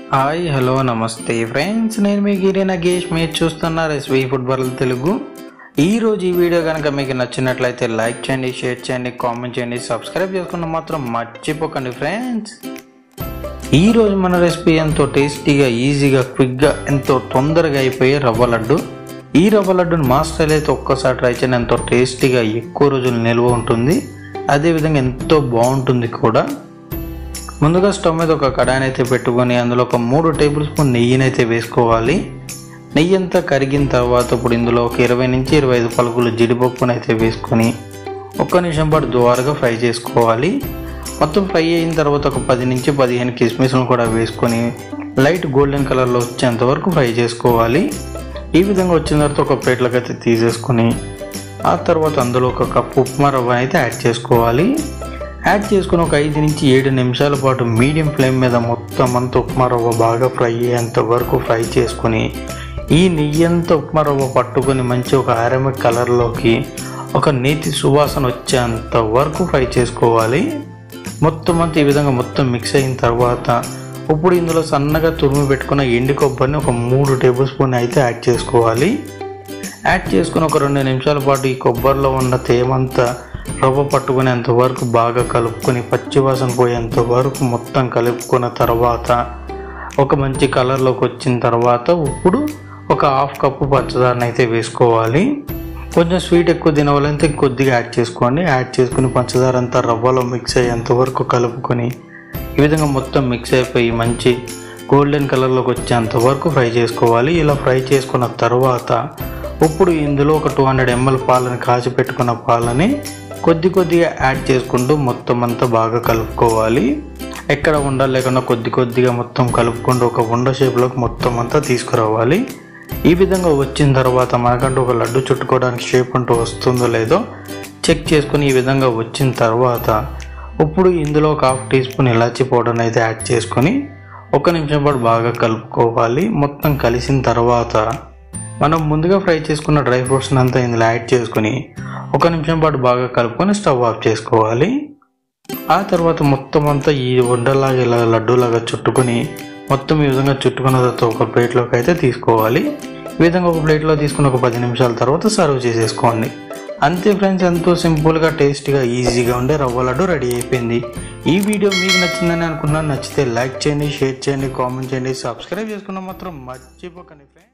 hi hello నమస్తే friends నేను మీ గిరి నగేష్ మీరు చూస్తున్నారు ఎస్వి ఫుట్బాల్ తెలుగు ఈ రోజు ఈ వీడియో కనుక మీకు నచ్చినట్లయితే లైక్ చేయండి షేర్ చేయండి కామెంట్ చేయండి సబ్స్క్రైబ్ చేసుకున్న మాత్రం మర్చిపోకండి ఫ్రెండ్స్ ఈ రోజు మన రెసిపీ ఎంతో టేస్టీగా ఈజీగా క్విక్గా ఎంతో తొందరగా అయిపోయే రవ్వ లడ్డు ఈ రవ్వ లడ్డుని మా స్టైల్ అయితే ఒక్కసారి ట్రై చేయండి ఎంతో టేస్టీగా ఎక్కువ రోజులు నిల్వ ఉంటుంది అదేవిధంగా ఎంతో బాగుంటుంది కూడా ముందుగా స్టవ్ మీద ఒక కడాయిని అయితే పెట్టుకొని అందులో ఒక మూడు టేబుల్ స్పూన్ నెయ్యిని అయితే వేసుకోవాలి నెయ్యి అంతా కరిగిన తర్వాత ఇప్పుడు ఇందులో ఒక ఇరవై నుంచి ఇరవై ఐదు పలుకులు జీడిపప్పును అయితే వేసుకొని ఒక్క నిమిషం పాటు ద్వారగా ఫ్రై చేసుకోవాలి మొత్తం ఫ్రై అయిన తర్వాత ఒక పది నుంచి పదిహేను కిస్మిస్లను కూడా వేసుకొని లైట్ గోల్డెన్ కలర్లో వచ్చేంత వరకు ఫ్రై చేసుకోవాలి ఈ విధంగా వచ్చిన తర్వాత ఒక ప్లేట్లోకి అయితే తీసేసుకొని ఆ తర్వాత అందులో ఒక కప్పు ఉప్మా రవ్వ అయితే యాడ్ చేసుకోవాలి యాడ్ చేసుకుని ఒక ఐదు నుంచి ఏడు నిమిషాల పాటు మీడియం ఫ్లేమ్ మీద మొత్తం అంతా ఉప్మా రవ్వ బాగా ఫ్రై అయ్యేంత వరకు ఫ్రై చేసుకుని ఈ నెయ్యి అంతా ఉప్మా రవ్వ పట్టుకొని మంచి ఒక ఆరమిక్ కలర్లోకి ఒక నీతి సువాసన వచ్చేంత వరకు ఫ్రై చేసుకోవాలి మొత్తం అంతా ఈ విధంగా మొత్తం మిక్స్ అయిన తర్వాత ఇప్పుడు ఇందులో సన్నగా తురిమి పెట్టుకున్న ఎండు కొబ్బరిని ఒక మూడు టేబుల్ స్పూన్ అయితే యాడ్ చేసుకోవాలి యాడ్ చేసుకుని ఒక రెండు నిమిషాల పాటు ఈ కొబ్బరిలో ఉన్న తేమంతా రవ్వ పట్టుకునేంత వరకు బాగా కలుపుకొని పచ్చివాసన పోయేంత వరకు మొత్తం కలుపుకున్న తర్వాత ఒక మంచి కలర్లోకి వచ్చిన తర్వాత ఇప్పుడు ఒక హాఫ్ కప్పు పంచదారని అయితే వేసుకోవాలి కొంచెం స్వీట్ ఎక్కువ తినవాలంటే కొద్దిగా యాడ్ చేసుకోండి యాడ్ చేసుకుని పంచదార అంతా రవ్వలో మిక్స్ అయ్యేంత వరకు కలుపుకొని ఈ విధంగా మొత్తం మిక్స్ అయిపోయి మంచి గోల్డెన్ కలర్లోకి వచ్చేంత వరకు ఫ్రై చేసుకోవాలి ఇలా ఫ్రై చేసుకున్న తర్వాత ఇప్పుడు ఇందులో ఒక టూ హండ్రెడ్ ఎంఎల్ పాలని కాచి పెట్టుకున్న పాలని కొద్ది కొద్దిగా యాడ్ చేసుకుంటూ మొత్తం అంతా బాగా కలుపుకోవాలి ఎక్కడ ఉండ లేకుండా కొద్ది కొద్దిగా మొత్తం కలుపుకుంటూ ఒక ఉండ షేప్లోకి మొత్తం అంతా తీసుకురావాలి ఈ విధంగా వచ్చిన తర్వాత మనకంటూ ఒక లడ్డు చుట్టుకోవడానికి షేప్ అంటూ వస్తుందో లేదో చెక్ చేసుకుని ఈ విధంగా వచ్చిన తర్వాత ఇప్పుడు ఇందులో ఒక హాఫ్ టీ స్పూన్ ఇలాచీ పౌడర్ని అయితే యాడ్ చేసుకొని ఒక నిమిషం పాటు బాగా కలుపుకోవాలి మొత్తం కలిసిన తర్వాత మనం ముందుగా ఫ్రై చేసుకున్న డ్రై ఫ్రూట్స్ని అంతా ఇందులో యాడ్ చేసుకొని ఒక నిమిషం పాటు బాగా కలుపుకొని స్టవ్ ఆఫ్ చేసుకోవాలి ఆ తర్వాత మొత్తం అంతా ఈ వండలాగా ఇలా లడ్డూలాగా చుట్టుకొని మొత్తం ఈ విధంగా చుట్టుకున్న తర్వాత ఒక ప్లేట్లోకి అయితే తీసుకోవాలి ఈ విధంగా ఒక ప్లేట్లో తీసుకుని ఒక పది నిమిషాల తర్వాత సర్వ్ చేసేసుకోండి అంతే ఫ్రెండ్స్ ఎంతో సింపుల్గా టేస్టీగా ఈజీగా ఉండే రవ్వ లడ్డు రెడీ అయిపోయింది ఈ వీడియో మీకు నచ్చిందని అనుకున్నాను నచ్చితే లైక్ చేయండి షేర్ చేయండి కామెంట్ చేయండి సబ్స్క్రైబ్ చేసుకున్న మాత్రం మర్చిపోకండి ఫ్రెండ్స్